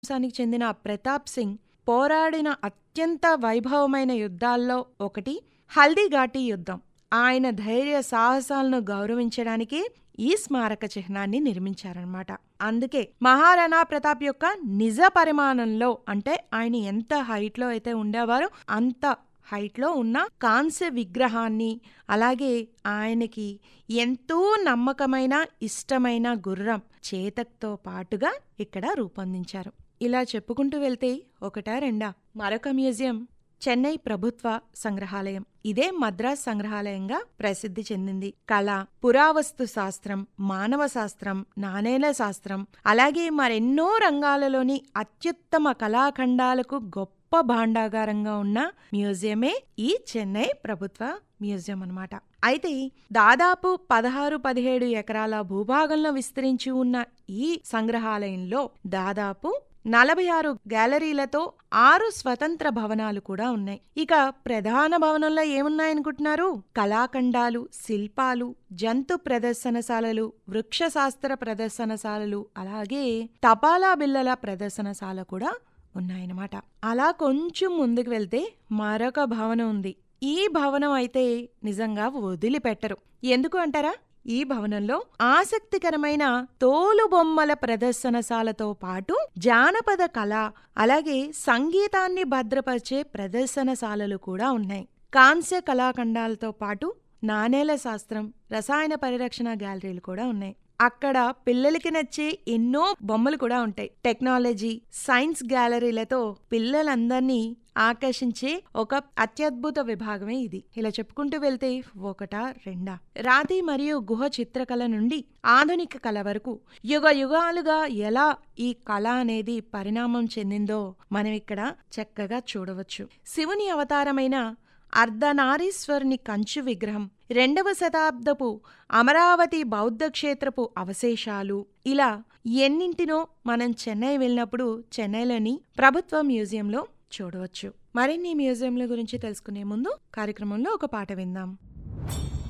వంశానికి చెందిన ప్రతాప్ సింగ్ పోరాడిన అత్యంత వైభవమైన యుద్ధాల్లో ఒకటి హల్దీఘాటి యుద్ధం ఆయన ధైర్య సాహసాలను గౌరవించడానికి ఈ స్మారక చిహ్నాన్ని నిర్మించారనమాట అందుకే మహారాణా ప్రతాప్ యొక్క నిజ పరిమాణంలో అంటే ఆయన ఎంత హైట్లో అయితే ఉండేవారో అంత హైట్లో ఉన్న కాంస్య విగ్రహాన్ని అలాగే ఆయనకి ఎంతో నమ్మకమైన ఇష్టమైన గుర్రం చేతక్తో పాటుగా ఇక్కడ రూపొందించారు ఇలా చెప్పుకుంటూ వెళ్తే ఒకటా రెండా మరొక మ్యూజియం చెన్నై ప్రభుత్వ సంగ్రహాలయం ఇదే మద్రాస్ సంగ్రహాలయంగా ప్రసిద్ధి చెందింది కళ పురావస్తు శాస్త్రం మానవ శాస్త్రం నాణేల శాస్త్రం అలాగే మరెన్నో రంగాలలోని అత్యుత్తమ కళాఖండాలకు గొప్ప భాండాగారంగా ఉన్న మ్యూజియమే ఈ చెన్నై ప్రభుత్వ మ్యూజియం అన్నమాట అయితే దాదాపు పదహారు పదిహేడు ఎకరాల భూభాగంలో విస్తరించి ఉన్న ఈ సంగ్రహాలయంలో దాదాపు నలభై ఆరు గ్యాలరీలతో ఆరు స్వతంత్ర భవనాలు కూడా ఉన్నాయి ఇక ప్రధాన భవనంలో ఏమున్నాయనుకుంటున్నారు కళాఖండాలు శిల్పాలు జంతు ప్రదర్శనశాలలు వృక్షశాస్త్ర ప్రదర్శనశాలలు అలాగే తపాలా బిల్లల ప్రదర్శనశాల కూడా ఉన్నాయన్నమాట అలా కొంచెం ముందుకు వెళ్తే మరొక భవనం ఉంది ఈ భవనం అయితే నిజంగా వదిలిపెట్టరు ఎందుకు అంటారా ఈ భవనంలో ఆసక్తికరమైన తోలు బొమ్మల ప్రదర్శనశాలతో పాటు జానపద కళ అలాగే సంగీతాన్ని భద్రపరిచే ప్రదర్శనశాలలు కూడా ఉన్నాయి కాంస్య కళాఖండాలతో పాటు నాణేల శాస్త్రం రసాయన పరిరక్షణ గ్యాలరీలు కూడా ఉన్నాయి అక్కడ పిల్లలకి నచ్చే ఎన్నో బొమ్మలు కూడా ఉంటాయి టెక్నాలజీ సైన్స్ గ్యాలరీలతో పిల్లలందరినీ ఆకర్షించే ఒక అత్యద్భుత విభాగమే ఇది ఇలా చెప్పుకుంటూ వెళ్తే ఒకటా రెండా రాతి మరియు గుహ చిత్రకళ నుండి ఆధునిక కళ వరకు యుగ యుగాలుగా ఎలా ఈ కళ అనేది పరిణామం చెందిందో మనం ఇక్కడ చక్కగా చూడవచ్చు శివుని అవతారమైన అర్ధనారీశ్వరుని కంచు విగ్రహం రెండవ శతాబ్దపు అమరావతి బౌద్ధ క్షేత్రపు అవశేషాలు ఇలా ఎన్నింటినో మనం చెన్నై వెళ్ళినప్పుడు చెన్నైలోని ప్రభుత్వ మ్యూజియంలో చూడవచ్చు మరిన్ని మ్యూజియంల గురించి తెలుసుకునే ముందు కార్యక్రమంలో ఒక పాట విందాం